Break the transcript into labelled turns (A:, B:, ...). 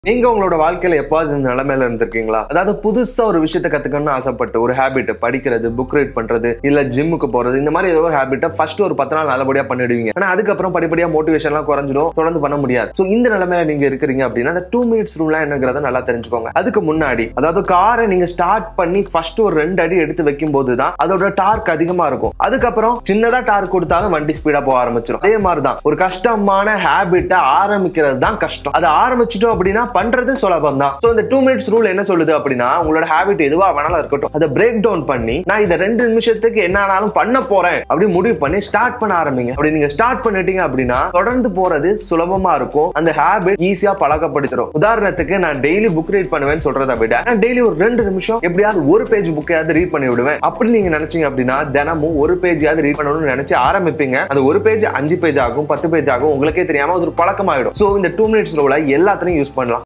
A: நீங்க உங்களோட வாழ்க்கையில எப்பாவது இந்த நிலைமையில இருந்திருக்கீங்களா அதாவது புதுசா ஒரு விஷயத்த கத்துக்கணும்னு ஆசைப்பட்டு ஒரு ஹேபிட் படிக்கிறது புக் ரீட் பண்றது இல்ல ஜிம்முக்கு போறது இந்த மாதிரி ஏதோ ஒரு ஹேபிட்டை ஃபர்ஸ்ட் ஒரு பத்து நாள் நல்லபடியா பண்ணிடுவீங்க ஆனா அதுக்கப்புறம் படிப்படியா மோட்டிவேஷன் எல்லாம் குறைஞ்சிடும் தொடர்ந்து பண்ண முடியாது சோ இந்த நிலைமையில நீங்க இருக்கிறீங்க அப்படின்னா அந்த டூ மினிட்ஸ் ரூம்லாம் என்னங்கிறத நல்லா தெரிஞ்சுக்கோங்க அதுக்கு முன்னாடி அதாவது காரை நீங்க ஸ்டார்ட் பண்ணி ஃபர்ஸ்ட் ஒரு ரெண்டு அடி எடுத்து வைக்கும் போது தான் அதோட டார்க் அதிகமா இருக்கும் அதுக்கப்புறம் சின்னதா டார்க் கொடுத்தாலும் வண்டி ஸ்பீடா போக ஆரம்பிச்சிடும் அதே மாதிரி தான் ஒரு கஷ்டமான ஹேபிட்டை ஆரம்பிக்கிறது தான் கஷ்டம் அதை ஆரம்பிச்சிட்டோம் அப்படின்னா பண்றது சுலபம் தான் ஸோ இந்த டூ மினிட்ஸ் ரூல் என்ன சொல்லுது அப்படின்னா உங்களோட ஹேபிட் எதுவா வேணாலும் இருக்கட்டும் அதை பிரேக் டவுன் பண்ணி நான் இதை ரெண்டு நிமிஷத்துக்கு என்ன ஆனாலும் பண்ண போறேன் அப்படி முடிவு பண்ணி ஸ்டார்ட் பண்ண ஆரம்பிங்க அப்படி நீங்க ஸ்டார்ட் பண்ணிட்டீங்க அப்படின்னா தொடர்ந்து போறது சுலபமா இருக்கும் அந்த ஹேபிட் ஈஸியா பழக்கப்படுத்திடும் உதாரணத்துக்கு நான் டெய்லி புக் ரீட் பண்ணுவேன்னு சொல்றதை விட நான் டெய்லி ஒரு ரெண்டு நிமிஷம் எப்படியாவது ஒரு பேஜ் புக்கையாவது ரீட் பண்ணி விடுவேன் அப்படி நீங்க நினைச்சீங்க அப்படின்னா தினமும் ஒரு பேஜாவது ரீட் பண்ணணும்னு நினைச்சு ஆரம்பிப்பீங்க அந்த ஒரு பேஜ் அஞ்சு பேஜ் ஆகும் பத்து பேஜ் ஆகும் உங்களுக்கே தெரியாம அது ஒரு பழக்கமாயிடும் சோ இந்த டூ மினிட்ஸ் ரூல எல்லாத்துலயும் யூஸ் பண்ணலாம்